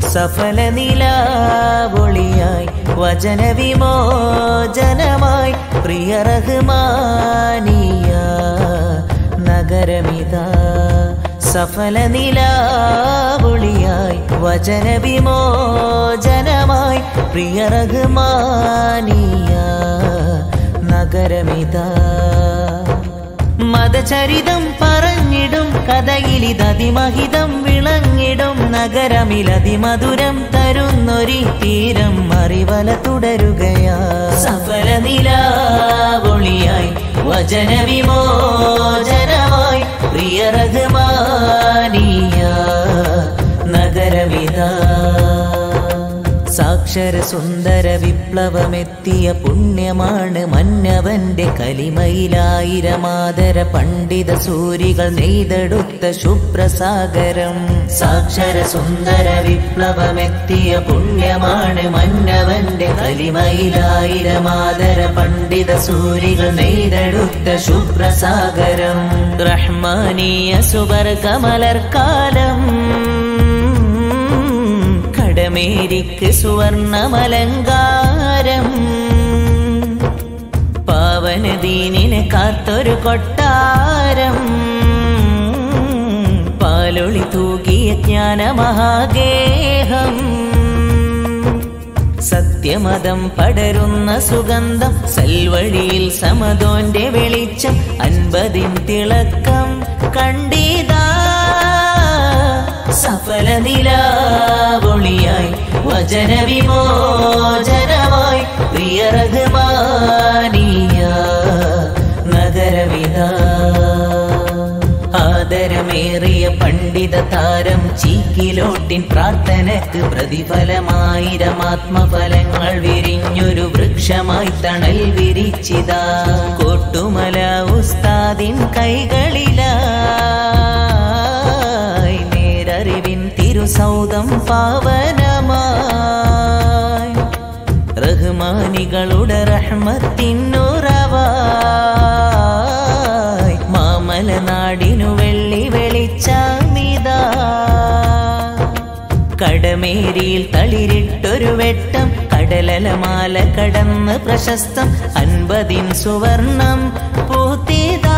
സഫല നിലാവൊളിയായി വചന വിമോചനമായി പ്രിയ റഹ്മാനിയ നഗരമിതാ സഫല നിലാവൊളിയായി വചന വിമോചനമായി പ്രിയ റഹ്മാനിയ നഗരമിതാ മതചരിതം പറഞ്ഞിടും കഥയിലിതതിമഹിതം വിളങ്ങിടും നഗരമിലതിമധുരം തരുന്നൊരി തീരം അറിവല തുടരുകയാ സഫല നിലാവൊളിയായി വചന വിമോചനമായി പ്രിയ റഹ്മാനിയ നഗരമിതാ സാക്ഷര സുന്ദര വിപ്ലവമെത്തിയ പുണ്യമാണ് മന്നവന്റെ കലിമയിലായിരമാതര പണ്ഡിത സൂരികൾ നെയ്തെടുത്ത ശുഭ്രസാഗരം സാക്ഷര സുന്ദര വിപ്ലവമെത്തിയ പുണ്യമാണ് മന്നവന്റെ കലിമയിലായിരമാതര പണ്ഡിത സൂരികൾ നെയ്തെടുത്ത ശുഭ്രസാഗരം റഹ്മാനീയ സുവർഗമലർക്കാലം കടമേരിക്ക് സുവർണമലങ്കാരം പാവനദീനിനെ കാത്തൊരു കൊട്ടാരം പാലൊളി തൂകിയ ജ്ഞാനമഹാഗേഹം സത്യമതം പടരുന്ന സുഗന്ധം സൽവഴിയിൽ സമതോന്റെ വെളിച്ചം അൻപതിൻ തിളക്കം കണ്ടീതാ സഫല നിലാവൊളിയായി വചന വിമോചനമായി പ്രിയ റഹ്മാനിയ നഗരവിതാ ആദരമേറിയ പണ്ഡിത താരം ചീക്കിലോട്ടിൻ പ്രാർത്ഥനക്ക് പ്രതിഫലമായിരം ആത്മഫലങ്ങൾ വിരിഞ്ഞൊരു വൃക്ഷമായി തണൽ വിരിച്ചിതാ കൊട്ടുമല ഉസ്താദിൻ കൈകളിലായി നേരറിവിൻ തിരുസൗദം പാവനമായി റഹ്മാനികളുടെ റഹ്മത്തിനുറവായി മാമലനാടിനു വെള്ളി വെളിച്ചാമിതാ കടമേരിയിൽ തളിരിട്ടൊരു വെട്ടം കടലലമാല കടന്ന് പ്രശസ്തം അൻപതിൻ സുവർണം പൂത്തിതാ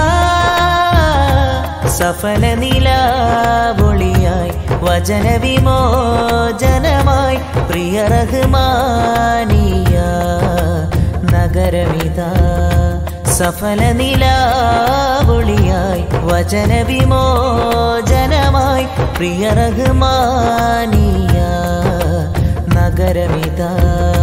സഫല നിലാവൊളിയായി വചന വിമോചനമായി പ്രിയ റഹ്മാനിയ നഗരമിതാ സഫല നിലാവൊളിയായി വചന വിമോചനമായി പ്രിയ റഹ്മാനിയ നഗരമിതാ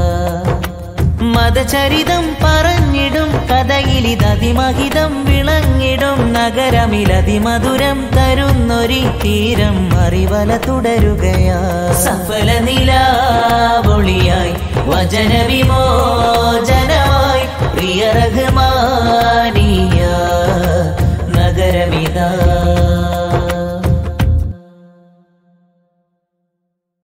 മതചരിതം പറഞ്ഞിടും കഥയിലിതതിമഹിതം വിളങ്ങിടും നഗരമിലതിമധുരം തരുന്നൊരി തീരം അറിവല തുടരുകയാ സഫല നിലാവൊളിയായി വചന വിമോചനമായി പ്രിയ റഹ്മാനിയ